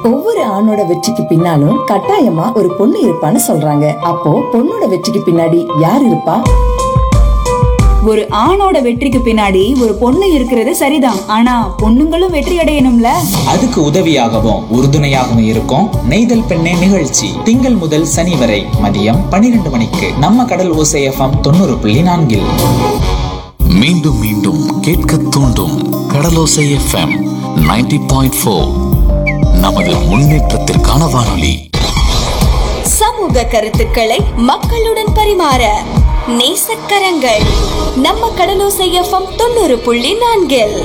ஒவ்வொரு ஆணோட வெற்றிக்கு பின்னாலும் கட்டாயமா ஒரு பொண்ணு இருப்பான்னு சொல்றாங்க அப்போ பொண்ணோட வெற்றிக்கு பின்னாடி யார் இருப்பா ஒரு ஆணோட வெற்றிக்கு பின்னாடி ஒரு பொண்ணு இருக்கிறது சரிதான் ஆனா பொண்ணுங்களும் வெற்றி அடையணும்ல அதுக்கு உதவியாகவும் உறுதுணையாகவும் இருக்கும் நெய்தல் பெண்ணே நிகழ்ச்சி திங்கள் முதல் சனி வரை மதியம் பன்னிரண்டு மணிக்கு நம்ம கடல் ஓசை எஃப்எம் தொண்ணூறு புள்ளி நான்கில் மீண்டும் மீண்டும் கேட்க தூண்டும் கடலோசை எஃப்எம் 90.4 பாயிண்ட் ஃபோர் நமது முன்னேற்றத்திற்கான வானொலி சமூக கருத்துக்களை மக்களுடன் பரிமாற நேசக்கரங்கள் நம்ம கடலோசை எஃப்எம் தொண்ணூறு புள்ளி நான்கில்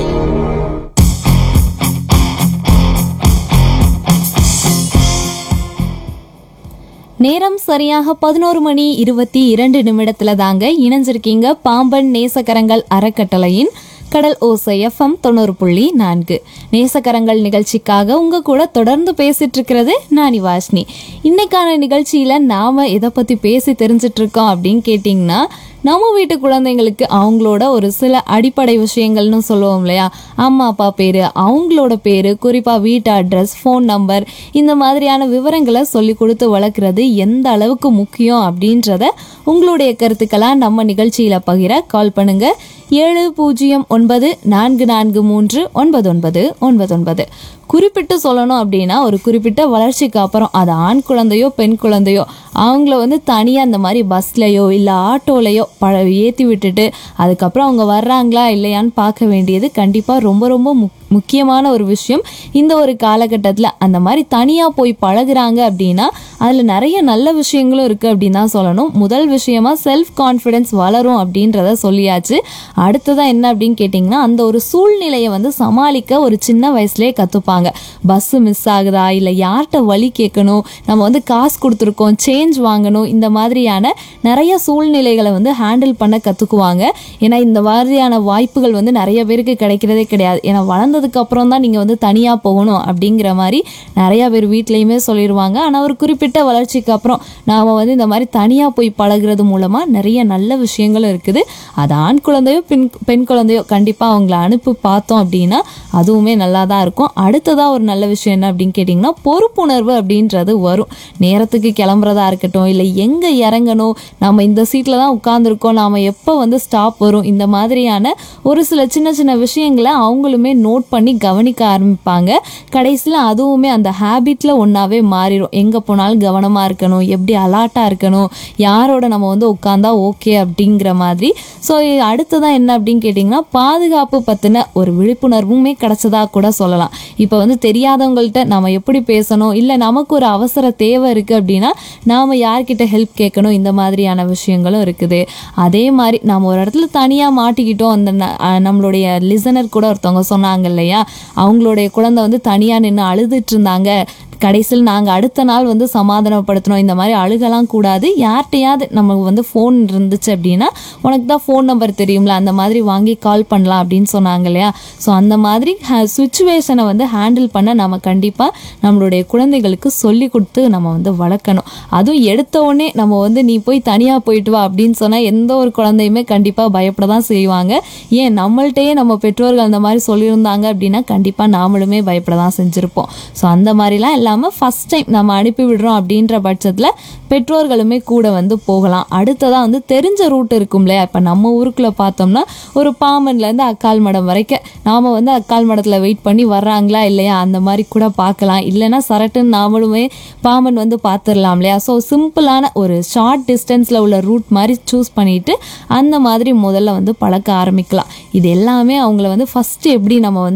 நேரம் சரியாக பதினோரு மணி இருபத்தி இரண்டு நிமிடத்துல தாங்க இணைஞ்சிருக்கீங்க பாம்பன் நேசக்கரங்கள் அறக்கட்டளையின் கடல் ஓசை எஃப்எம் தொண்ணூறு புள்ளி நான்கு நேசக்கரங்கள் நிகழ்ச்சிக்காக உங்க கூட தொடர்ந்து பேசிட்டு இருக்கிறது நானி வாஷ்னி இன்னைக்கான நிகழ்ச்சியில நாம எதை பத்தி பேசி தெரிஞ்சிட்டு இருக்கோம் அப்படின்னு கேட்டிங்கன்னா நம்ம வீட்டு குழந்தைங்களுக்கு அவங்களோட ஒரு சில அடிப்படை விஷயங்கள்னு சொல்லுவோம் இல்லையா அம்மா அப்பா பேர் அவங்களோட பேர் குறிப்பாக வீட்டு அட்ரஸ் ஃபோன் நம்பர் இந்த மாதிரியான விவரங்களை சொல்லி கொடுத்து வளர்க்குறது எந்த அளவுக்கு முக்கியம் அப்படின்றத உங்களுடைய கருத்துக்களாக நம்ம நிகழ்ச்சியில் பகிர கால் பண்ணுங்க ஏழு பூஜ்ஜியம் ஒன்பது நான்கு நான்கு மூன்று ஒன்பது ஒன்பது ஒன்பது ஒன்பது குறிப்பிட்டு சொல்லணும் அப்படின்னா ஒரு குறிப்பிட்ட வளர்ச்சிக்கு அப்புறம் அது ஆண் குழந்தையோ பெண் குழந்தையோ அவங்கள வந்து தனியாக அந்த மாதிரி பஸ்லையோ இல்லை ஆட்டோலையோ பழ ஏற்றி விட்டுட்டு அதுக்கப்புறம் அவங்க வர்றாங்களா இல்லையான்னு பார்க்க வேண்டியது கண்டிப்பாக ரொம்ப ரொம்ப முக் முக்கியமான ஒரு விஷயம் இந்த ஒரு காலகட்டத்தில் அந்த மாதிரி தனியாக போய் பழகுறாங்க அப்படின்னா அதில் நிறைய நல்ல விஷயங்களும் இருக்குது அப்படின்னு தான் சொல்லணும் முதல் விஷயமா செல்ஃப் கான்ஃபிடென்ஸ் வளரும் அப்படின்றத சொல்லியாச்சு அடுத்ததான் என்ன அப்படின்னு கேட்டிங்கன்னா அந்த ஒரு சூழ்நிலையை வந்து சமாளிக்க ஒரு சின்ன வயசுலேயே கற்றுப்பாங்க பஸ்ஸு மிஸ் ஆகுதா இல்லை யார்கிட்ட வழி கேட்கணும் நம்ம வந்து காசு கொடுத்துருக்கோம் சேஞ்ச் வாங்கணும் இந்த மாதிரியான நிறைய சூழ்நிலைகளை வந்து ஹேண்டில் பண்ண கற்றுக்குவாங்க ஏன்னா இந்த மாதிரியான வாய்ப்புகள் வந்து நிறைய பேருக்கு கிடைக்கிறதே கிடையாது ஏன்னா வளர்ந்ததுக்கு அப்புறம் தான் நீங்கள் வந்து தனியாக போகணும் அப்படிங்கிற மாதிரி நிறைய பேர் வீட்லேயுமே சொல்லிடுவாங்க ஆனால் ஒரு குறிப்பிட்ட வளர்ச்சிக்கு அப்புறம் நாம் வந்து இந்த மாதிரி தனியாக போய் பழகுறது மூலமாக நிறைய நல்ல விஷயங்களும் இருக்குது அது ஆண் குழந்தையோ பெண் பெண் குழந்தையோ கண்டிப்பாக அவங்கள அனுப்பி பார்த்தோம் அப்படின்னா அதுவுமே நல்லா தான் இருக்கும் அடுத்ததாக ஒரு நல்ல விஷயம் என்ன அப்படின்னு கேட்டிங்கன்னா பொறுப்புணர்வு அப்படின்றது வரும் நேரத்துக்கு கிளம்புறதா இருக்கட்டும் இல்லை எங்கே இறங்கணும் நம்ம இந்த சீட்டில் தான் உட்காந்துருக்கோம் நாம் எப்போ வந்து ஸ்டாப் வரும் இந்த மாதிரியான ஒரு சில சின்ன சின்ன விஷயங்களை அவங்களுமே நோட் பண்ணி கவனிக்க ஆரம்பிப்பாங்க கடைசியில் அதுவுமே அந்த ஹேபிட்டில் ஒன்றாவே மாறிடும் எங்கே போனாலும் கவனமாக இருக்கணும் எப்படி அலாட்டாக இருக்கணும் யாரோட நம்ம வந்து உட்காந்தா ஓகே அப்படிங்கிற மாதிரி ஸோ அடுத்ததான் என்ன அப்படின்னு கேட்டிங்கன்னா பாதுகாப்பு பற்றின ஒரு விழிப்புணர்வுமே கிடைச்சதா கூட சொல்லலாம் இப்போ வந்து தெரியாதவங்கள்ட்ட நம்ம எப்படி பேசணும் இல்லை நமக்கு ஒரு அவசர தேவை இருக்குது அப்படின்னா நாம் யார்கிட்ட ஹெல்ப் கேட்கணும் இந்த மாதிரியான விஷயங்களும் இருக்குது அதே மாதிரி நம்ம ஒரு இடத்துல தனியாக மாட்டிக்கிட்டோம் அந்த ந- அஹ் நம்மளுடைய லிசனர் கூட ஒருத்தவங்க சொன்னாங்க இல்லையா அவங்களுடைய குழந்தை வந்து தனியாக நின்று அழுதுட்டு இருந்தாங்க கடைசியில் நாங்கள் அடுத்த நாள் வந்து சமாதானப்படுத்தணும் இந்த மாதிரி அழுகலாம் கூடாது யார்கிட்டயாவது நமக்கு வந்து ஃபோன் இருந்துச்சு அப்படின்னா உனக்கு தான் ஃபோன் நம்பர் தெரியும்ல அந்த மாதிரி வாங்கி கால் பண்ணலாம் அப்படின்னு சொன்னாங்க இல்லையா ஸோ அந்த மாதிரி சுச்சுவேஷனை வந்து ஹேண்டில் பண்ண நம்ம கண்டிப்பாக நம்மளுடைய குழந்தைகளுக்கு சொல்லி கொடுத்து நம்ம வந்து வளர்க்கணும் அதுவும் எடுத்த உடனே நம்ம வந்து நீ போய் தனியாக போயிட்டு வா அப்படின்னு சொன்னால் எந்த ஒரு குழந்தையுமே கண்டிப்பாக பயப்பட தான் செய்வாங்க ஏன் நம்மள்ட்டையே நம்ம பெற்றோர்கள் அந்த மாதிரி சொல்லியிருந்தாங்க அப்படின்னா கண்டிப்பாக நாமளுமே பயப்பட தான் செஞ்சுருப்போம் ஸோ அந்த மாதிரிலாம் இல்லாமல் ஃபஸ்ட் டைம் நம்ம அனுப்பி விடுறோம் அப்படின்ற பட்சத்தில் பெற்றோர்களுமே கூட வந்து போகலாம் அடுத்ததாக வந்து தெரிஞ்ச ரூட் இருக்கும் இல்லையா இப்போ நம்ம ஊருக்குள்ள பார்த்தோம்னா ஒரு பாம்பன்லேருந்து அக்கால் மடம் வரைக்கும் நாம் வந்து அக்கால் மடத்தில் வெயிட் பண்ணி வர்றாங்களா இல்லையா அந்த மாதிரி கூட பார்க்கலாம் இல்லைன்னா சரட்டுன்னு நாமளுமே பாம்பன் வந்து பார்த்துடலாம் இல்லையா ஸோ சிம்பிளான ஒரு ஷார்ட் டிஸ்டன்ஸில் உள்ள ரூட் மாதிரி சூஸ் பண்ணிட்டு அந்த மாதிரி முதல்ல வந்து பழக்க ஆரம்பிக்கலாம் இது எல்லாமே அவங்கள வந்து ஃபஸ்ட்டு எப்படி நம்ம வந்து